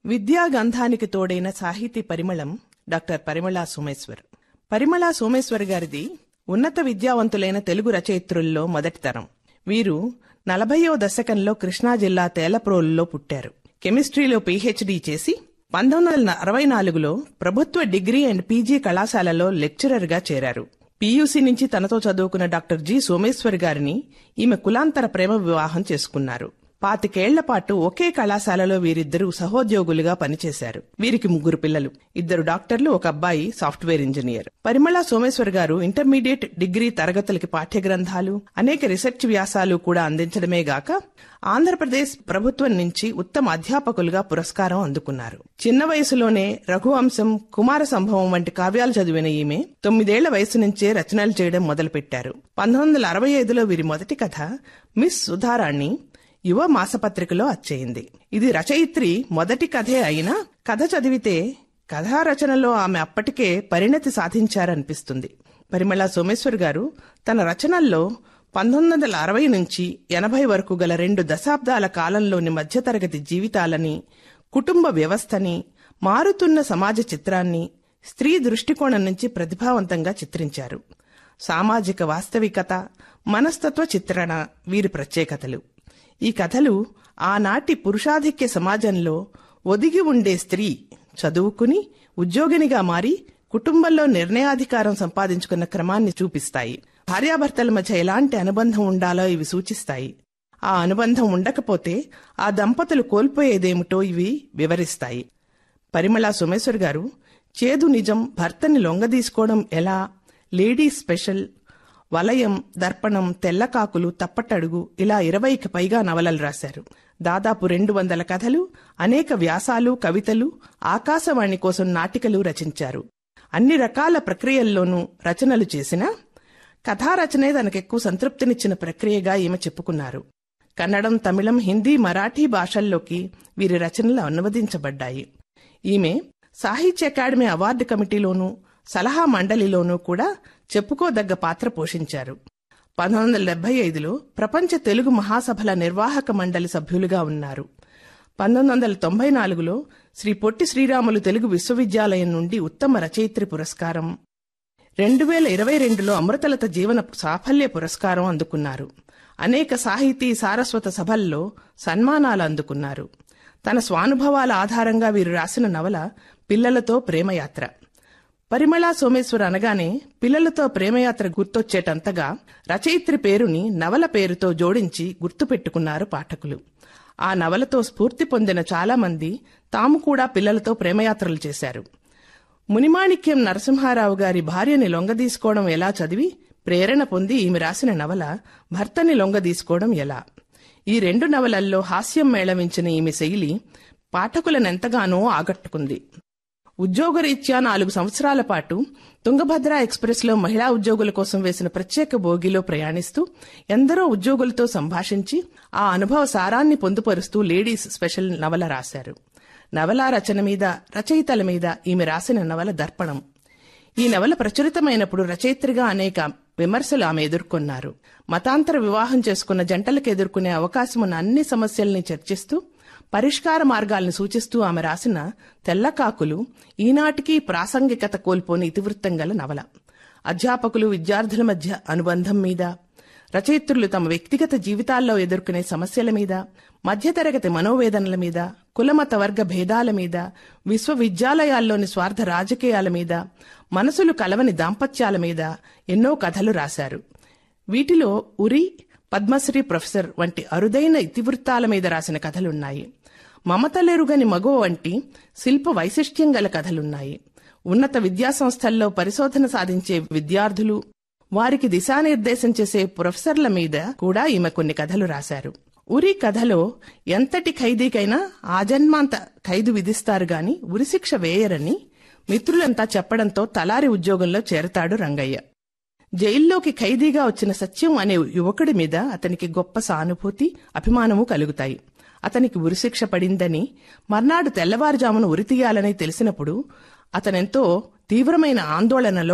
విద్యా గంధానికి తోడైన సాహితీ పరిమళం డాక్టర్ పరిమళ సోమేశ్వర్ పరిమళ సోమేశ్వర్ గారిది ఉన్నత విద్యావంతులైన తెలుగు రచయిత్రుల్లో మొదటి తరం వీరు నలభయో దశకంలో కృష్ణా జిల్లా తేలప్రోలులో పుట్టారు కెమిస్ట్రీలో పీహెచ్డీ చేసి పంతొమ్మిది వందల అరవై నాలుగులో ప్రభుత్వ డిగ్రీ అండ్ పీజీ కళాశాలలో లెక్చరర్గా చేరారు పీయూసీ నుంచి తనతో చదువుకున్న డాక్టర్ జి సోమేశ్వర్ గారిని ఈమె కులాంతర ప్రేమ వివాహం చేసుకున్నారు పాతికేళ్ల పాటు ఒకే కళాశాలలో వీరిద్దరూ సహోద్యోగులుగా పనిచేశారు వీరికి ముగ్గురు పిల్లలు ఇద్దరు డాక్టర్లు ఒక అబ్బాయి సాఫ్ట్వేర్ ఇంజనీర్ పరిమళ సోమేశ్వర్ గారు ఇంటర్మీడియట్ డిగ్రీ తరగతులకి పాఠ్య గ్రంథాలు అనేక రీసెర్చ్ వ్యాసాలు కూడా అందించడమే గాక ఆంధ్రప్రదేశ్ ప్రభుత్వం నుంచి ఉత్తమ అధ్యాపకులుగా పురస్కారం అందుకున్నారు చిన్న వయసులోనే రఘువంశం కుమార సంభవం వంటి కావ్యాలు చదివిన ఈమె తొమ్మిదేళ్ల వయసు నుంచే రచనలు చేయడం మొదలుపెట్టారు పంతొమ్మిది వందల అరవై ఐదులో వీరి మొదటి కథ మిస్ సుధారాణి యువ మాసపత్రికలో అచ్చయింది ఇది రచయిత్రి మొదటి కథే అయినా కథ చదివితే కథా రచనలో ఆమె అప్పటికే పరిణతి సాధించారనిపిస్తుంది పరిమళ సోమేశ్వర్ గారు తన రచనల్లో పంతొమ్మిది వందల అరవై నుంచి ఎనభై వరకు గల రెండు దశాబ్దాల కాలంలోని మధ్యతరగతి జీవితాలని కుటుంబ వ్యవస్థని మారుతున్న సమాజ చిత్రాన్ని స్త్రీ దృష్టికోణం నుంచి ప్రతిభావంతంగా చిత్రించారు సామాజిక వాస్తవికత మనస్తత్వ చిత్రణ వీరి ప్రత్యేకతలు ఈ కథలు ఆనాటి పురుషాధిక్య సమాజంలో ఒదిగి ఉండే స్త్రీ చదువుకుని ఉద్యోగినిగా మారి కుటుంబంలో నిర్ణయాధికారం సంపాదించుకున్న క్రమాన్ని చూపిస్తాయి భార్యాభర్తల మధ్య ఎలాంటి అనుబంధం ఉండాలో ఇవి సూచిస్తాయి ఆ అనుబంధం ఉండకపోతే ఆ దంపతులు కోల్పోయేదేమిటో ఇవి వివరిస్తాయి పరిమళ సోమేశ్వర్ గారు చేదు నిజం భర్తని లొంగదీసుకోవడం ఎలా లేడీ స్పెషల్ వలయం దర్పణం తెల్లకాకులు తప్పటడుగు ఇలా ఇరవైకి పైగా నవలలు రాశారు దాదాపు రెండు వందల కథలు అనేక వ్యాసాలు కవితలు ఆకాశవాణి కోసం నాటికలు రచించారు అన్ని రకాల ప్రక్రియల్లోనూ రచనలు చేసినా కథారచనే తనకెక్కువ సంతృప్తినిచ్చిన ప్రక్రియగా ఈమె చెప్పుకున్నారు కన్నడం తమిళం హిందీ మరాఠీ భాషల్లోకి వీరి రచనలు అనువదించబడ్డాయి ఈమె సాహిత్య అకాడమీ అవార్డు కమిటీలోనూ సలహా మండలిలోనూ కూడా చెప్పుకోదగ్గ పాత్ర పోషించారు పంతొమ్మిది వందల డెబ్బై ఐదులో ప్రపంచ తెలుగు మహాసభల నిర్వాహక మండలి సభ్యులుగా ఉన్నారు పంతొమ్మిది వందల తొంభై నాలుగులో శ్రీ పొట్టి శ్రీరాములు తెలుగు విశ్వవిద్యాలయం నుండి ఉత్తమ రచయిత్రి పురస్కారం రెండు వేల ఇరవై రెండులో అమృతలత జీవన సాఫల్య పురస్కారం అందుకున్నారు అనేక సాహితీ సారస్వత సభల్లో సన్మానాలు అందుకున్నారు తన స్వానుభవాల ఆధారంగా వీరు రాసిన నవల పిల్లలతో ప్రేమయాత్ర పరిమళ సోమేశ్వర్ అనగానే పిల్లలతో ప్రేమయాత్ర గుర్తొచ్చేటంతగా రచయిత్రి పేరుని నవల పేరుతో జోడించి గుర్తుపెట్టుకున్నారు పాఠకులు ఆ నవలతో స్ఫూర్తి పొందిన చాలా మంది తాము కూడా పిల్లలతో ప్రేమయాత్రలు చేశారు మునిమాణిక్యం నరసింహారావు గారి భార్యని లొంగదీసుకోవడం ఎలా చదివి ప్రేరణ పొంది ఈమె రాసిన నవల భర్తని లొంగదీసుకోవడం ఎలా ఈ రెండు నవలల్లో హాస్యం మేళవించిన ఈమె శైలి పాఠకులనెంతగానో ఆగట్టుకుంది ఉద్యోగరీత్యా నాలుగు సంవత్సరాల పాటు తుంగభద్ర ఎక్స్ప్రెస్ లో మహిళా ఉద్యోగుల కోసం వేసిన ప్రత్యేక బోగిలో ప్రయాణిస్తూ ఎందరో ఉద్యోగులతో సంభాషించి ఆ అనుభవ సారాన్ని పొందుపరుస్తూ లేడీస్ స్పెషల్ నవల రాశారు నవల రచన మీద రచయితల మీద ఈమె రాసిన నవల దర్పణం ఈ నవల ప్రచురితమైనప్పుడు రచయిత్రిగా అనేక విమర్శలు ఆమె ఎదుర్కొన్నారు మతాంతర వివాహం చేసుకున్న జంటలకు ఎదుర్కొనే అవకాశం ఉన్న అన్ని సమస్యల్ని చర్చిస్తూ పరిష్కార మార్గాలను సూచిస్తూ ఆమె రాసిన తెల్లకాకులు ఈనాటికి ప్రాసంగికత కోల్పోని ఇతివృత్తం గల నవల అధ్యాపకులు విద్యార్థుల మధ్య అనుబంధం మీద రచయిత్రులు తమ వ్యక్తిగత జీవితాల్లో ఎదుర్కొనే సమస్యల మీద మధ్యతరగతి మనోవేదనల మీద కులమత వర్గ భేదాల మీద విశ్వవిద్యాలయాల్లోని స్వార్థ రాజకీయాల మీద మనసులు కలవని దాంపత్యాల మీద ఎన్నో కథలు రాశారు వీటిలో ఉరి పద్మశ్రీ ప్రొఫెసర్ వంటి అరుదైన ఇతివృత్తాల మీద రాసిన కథలున్నాయి మమతలెరుగని మగువ వంటి శిల్ప వైశిష్ట్యం గల కథలున్నాయి ఉన్నత విద్యాసంస్థల్లో పరిశోధన సాధించే విద్యార్థులు వారికి దిశానిర్దేశం చేసే ప్రొఫెసర్ల మీద కూడా ఈమె కొన్ని కథలు రాశారు ఉరి కథలో ఎంతటి ఖైదీకైనా ఆజన్మాంత ఖైదు విధిస్తారు గాని ఉరిశిక్ష వేయరని మిత్రులంతా చెప్పడంతో తలారి ఉద్యోగంలో చేరతాడు రంగయ్య జైల్లోకి ఖైదీగా వచ్చిన సత్యం అనే యువకుడి మీద అతనికి గొప్ప సానుభూతి అభిమానము కలుగుతాయి అతనికి ఉరిశిక్ష పడిందని మర్నాడు తెల్లవారుజామున ఉరితీయాలని తెలిసినప్పుడు అతనెంతో తీవ్రమైన ఆందోళనలో